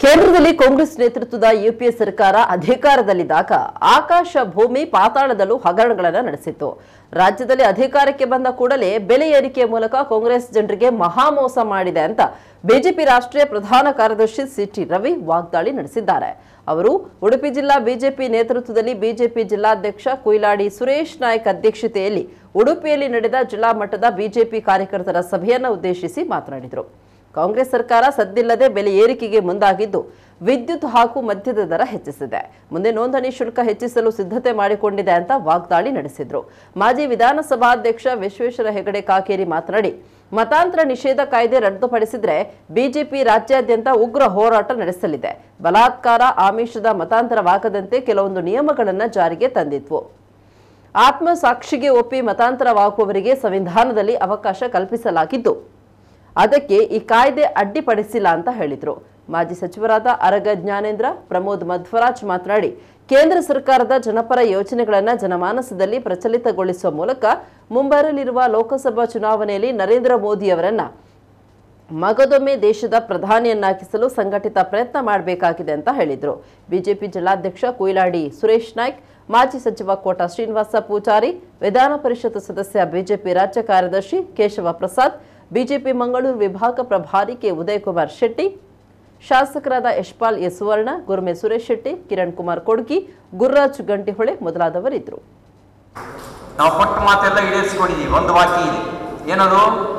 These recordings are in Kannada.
ಕೇಂದ್ರದಲ್ಲಿ ಕಾಂಗ್ರೆಸ್ ನೇತೃತ್ವದ ಯುಪಿಎ ಸರ್ಕಾರ ಅಧಿಕಾರದಲ್ಲಿದ್ದಾಗ ಆಕಾಶ ಭೂಮಿ ಪಾತಾಳದಲ್ಲೂ ಹಗರಣಗಳನ್ನು ನಡೆಸಿತ್ತು ರಾಜ್ಯದಲ್ಲಿ ಅಧಿಕಾರಕ್ಕೆ ಬಂದ ಕೂಡಲೇ ಬೆಲೆ ಏರಿಕೆಯ ಮೂಲಕ ಕಾಂಗ್ರೆಸ್ ಜನರಿಗೆ ಮಹಾಮೋಸ ಮಾಡಿದೆ ಅಂತ ಬಿಜೆಪಿ ರಾಷ್ಟ್ರೀಯ ಪ್ರಧಾನ ಕಾರ್ಯದರ್ಶಿ ಸಿಟಿ ರವಿ ವಾಗ್ದಾಳಿ ನಡೆಸಿದ್ದಾರೆ ಅವರು ಉಡುಪಿ ಜಿಲ್ಲಾ ಬಿಜೆಪಿ ನೇತೃತ್ವದಲ್ಲಿ ಬಿಜೆಪಿ ಜಿಲ್ಲಾಧ್ಯಕ್ಷ ಕುಯ್ಲಾಡಿ ಸುರೇಶ್ ನಾಯ್ಕ್ ಅಧ್ಯಕ್ಷತೆಯಲ್ಲಿ ಉಡುಪಿಯಲ್ಲಿ ನಡೆದ ಜಿಲ್ಲಾ ಮಟ್ಟದ ಬಿಜೆಪಿ ಕಾರ್ಯಕರ್ತರ ಸಭೆಯನ್ನು ಉದ್ದೇಶಿಸಿ ಮಾತನಾಡಿದರು ಕಾಂಗ್ರೆಸ್ ಸರ್ಕಾರ ಸದ್ದಿಲ್ಲದೆ ಬೆಲೆ ಏರಿಕೆಗೆ ಮುಂದಾಗಿದ್ದು ವಿದ್ಯುತ್ ಹಾಗೂ ಮದ್ಯದ ದರ ಹೆಚ್ಚಿಸಿದೆ ಮುಂದೆ ನೋಂದಣಿ ಶುಲ್ಕ ಹೆಚ್ಚಿಸಲು ಸಿದ್ಧತೆ ಮಾಡಿಕೊಂಡಿದೆ ಅಂತ ವಾಗ್ದಾಳಿ ನಡೆಸಿದ್ರು ಮಾಜಿ ವಿಧಾನಸಭಾಧ್ಯಕ್ಷ ವಿಶ್ವೇಶ್ವರ ಹೆಗಡೆ ಕಾಕೇರಿ ಮಾತನಾಡಿ ಮತಾಂತರ ನಿಷೇಧ ಕಾಯ್ದೆ ರದ್ದುಪಡಿಸಿದ್ರೆ ಬಿಜೆಪಿ ರಾಜ್ಯಾದ್ಯಂತ ಉಗ್ರ ಹೋರಾಟ ನಡೆಸಲಿದೆ ಬಲಾತ್ಕಾರ ಆಮಿಷದ ಮತಾಂತರವಾಗದಂತೆ ಕೆಲವೊಂದು ನಿಯಮಗಳನ್ನು ಜಾರಿಗೆ ತಂದಿದ್ವು ಆತ್ಮಸಾಕ್ಷಿಗೆ ಒಪ್ಪಿ ಮತಾಂತರವಾಗುವವರಿಗೆ ಸಂವಿಧಾನದಲ್ಲಿ ಅವಕಾಶ ಕಲ್ಪಿಸಲಾಗಿದ್ದು ಅದಕ್ಕೆ ಈ ಕಾಯ್ದೆ ಅಡ್ಡಿಪಡಿಸಿಲ್ಲ ಅಂತ ಹೇಳಿದ್ರು ಮಾಜಿ ಸಚಿವರಾದ ಅರಗ ಜ್ಞಾನೇಂದ್ರ ಪ್ರಮೋದ್ ಮಧ್ವರಾಜ್ ಮಾತನಾಡಿ ಕೇಂದ್ರ ಸರ್ಕಾರದ ಜನಪರ ಯೋಜನೆಗಳನ್ನ ಜನಮಾನಸದಲ್ಲಿ ಪ್ರಚಲಿತಗೊಳಿಸುವ ಮೂಲಕ ಮುಂಬರಲಿರುವ ಲೋಕಸಭಾ ಚುನಾವಣೆಯಲ್ಲಿ ನರೇಂದ್ರ ಮೋದಿಯವರನ್ನ ಮಗದೊಮ್ಮೆ ದೇಶದ ಪ್ರಧಾನಿಯನ್ನಾಗಿಸಲು ಸಂಘಟಿತ ಪ್ರಯತ್ನ ಮಾಡಬೇಕಾಗಿದೆ ಅಂತ ಹೇಳಿದ್ರು ಬಿಜೆಪಿ ಜಿಲ್ಲಾಧ್ಯಕ್ಷ ಕುಯ್ಲಾಡಿ ಸುರೇಶ್ ನಾಯ್ಕ್ ಮಾಜಿ ಸಚಿವ ಕೋಟ ಶ್ರೀನಿವಾಸ ಪೂಜಾರಿ ವಿಧಾನ ಪರಿಷತ್ ಸದಸ್ಯ ಬಿಜೆಪಿ ರಾಜ್ಯ ಕಾರ್ಯದರ್ಶಿ ಕೇಶವ ಪ್ರಸಾದ್ ಬಿಜೆಪಿ ಮಂಗಳೂರು ವಿಭಾಗ ಪ್ರಭಾರಿ ಕೆ ಉದಯಕುಮಾರ್ ಶೆಟ್ಟಿ ಶಾಸಕರಾದ ಯಶ್ಪಾಲ್ ಎಸ್ ಸುವರ್ಣ ಗುರುಮೆ ಸುರೇಶ್ ಶೆಟ್ಟಿ ಕಿರಣ್ ಕುಮಾರ್ ಕೊಡ್ಗಿ ಗುರ್ರಾಜ್ ಗಂಟಿಹೊಳೆ ಮೊದಲಾದವರಿದ್ದರು ನಾವು ಕೊಟ್ಟ ಮಾತೆಲ್ಲ ಈಡೇರಿಸ್ಕೊಂಡಿದೀವಿ ಒಂದು ಬಾಕಿ ಇದೆ ಏನದು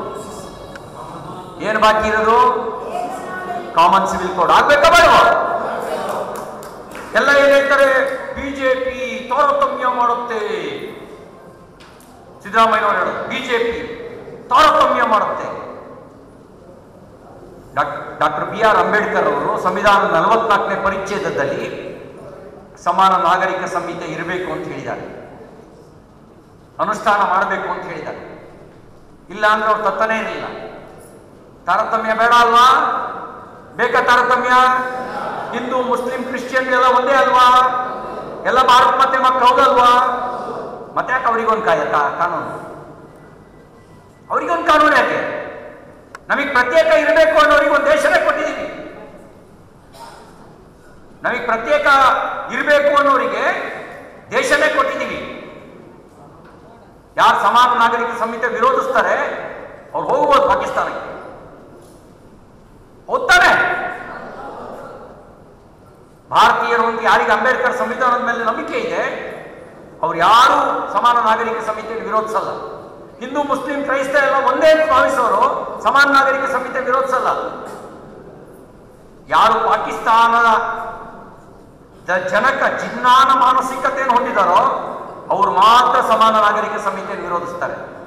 ಏನು ಬಾಕಿ ಇರೋದು ಕಾಮನ್ ಸಿವಿಲ್ ಕೋಡ್ ಆಗ್ಬೇಕಾ ಬೇಡವಾ ಎಲ್ಲ ಏನ್ ಹೇಳ್ತಾರೆ ಬಿಜೆಪಿ ತಾರತಮ್ಯ ಮಾಡುತ್ತೆ ಸಿದ್ದರಾಮಯ್ಯ ಅವರು ಹೇಳೋದು ಬಿಜೆಪಿ ತಾರತಮ್ಯ ಮಾಡುತ್ತೆ ಡಾಕ್ಟರ್ ಬಿ ಆರ್ ಅಂಬೇಡ್ಕರ್ ಅವರು ಸಂವಿಧಾನದ ನಲವತ್ನಾಲ್ಕನೇ ಪರಿಚ್ಛೇದದಲ್ಲಿ ಸಮಾನ ನಾಗರಿಕ ಸಂಹಿತೆ ಇರಬೇಕು ಅಂತ ಹೇಳಿದ್ದಾರೆ ಅನುಷ್ಠಾನ ಮಾಡಬೇಕು ಅಂತ ಹೇಳಿದ್ದಾರೆ ಇಲ್ಲ ಅಂದ್ರೆ ಅವ್ರು ತತ್ತನೇ ಇರಲಿಲ್ಲ ತಾರತಮ್ಯ ಬೇಡ ಅಲ್ವಾ ಬೇಕಾ ತಾರತಮ್ಯ ಹಿಂದೂ ಮುಸ್ಲಿಂ ಕ್ರಿಶ್ಚಿಯನ್ ಎಲ್ಲ ಒಂದೇ ಅಲ್ವಾ ಎಲ್ಲ ಭಾರತ ಮತ್ತೆ ಮಕ್ಕಳು ಹೌದಲ್ವಾ ಮತ್ತೆ ಯಾಕೆ ಅವರಿಗೊಂದು ಕಾಯ ಕಾ- ಕಾನೂನು ಅವರಿಗೊಂದು ಕಾನೂನು ಯಾಕೆ ನಮಗೆ ಪ್ರತ್ಯೇಕ ಇರಬೇಕು ಅನ್ನೋರಿಗೆ ಒಂದು ದೇಶನೇ ಕೊಟ್ಟಿದ್ದೀವಿ ನಮಗೆ ಪ್ರತ್ಯೇಕ ಇರಬೇಕು ಅನ್ನೋರಿಗೆ ದೇಶನೇ ಕೊಟ್ಟಿದ್ದೀವಿ ಯಾರು ಸಮಾನ ನಾಗರಿಕ ಸಂಹಿತೆ ವಿರೋಧಿಸ್ತಾರೆ ಅವ್ರು ಹೋಗ್ಬೋದು ಪಾಕಿಸ್ತಾನಕ್ಕೆ ಹೋಗ್ತಾನೆ ಭಾರತೀಯರು ಅಂತ ಯಾರಿಗೆ ಅಂಬೇಡ್ಕರ್ ಸಂವಿಧಾನದ ಮೇಲೆ ನಂಬಿಕೆ ಇದೆ ಅವ್ರು ಯಾರು ಸಮಾನ ನಾಗರಿಕ ಸಂಹಿತೆಯನ್ನು ವಿರೋಧಿಸಲ್ಲ ಹಿಂದೂ ಮುಸ್ಲಿಂ ಕ್ರೈಸ್ತ ಎಲ್ಲ ಒಂದೇ ಅಂತ ಭಾವಿಸೋರು ಸಮಾನ ನಾಗರಿಕ ಸಂಹಿತೆ ವಿರೋಧಿಸಲ್ಲ ಯಾರು ಪಾಕಿಸ್ತಾನದ ದ- ಜನಕ ಜಿನ್ನಾನ ಮಾನಸಿಕತೆಯನ್ನು ಹೊಂದಿದಾರೋ ಅವರು ಮಾತ್ರ ಸಮಾನ ನಾಗರಿಕ ಸಂಹಿತೆಯನ್ನು ವಿರೋಧಿಸ್ತಾರೆ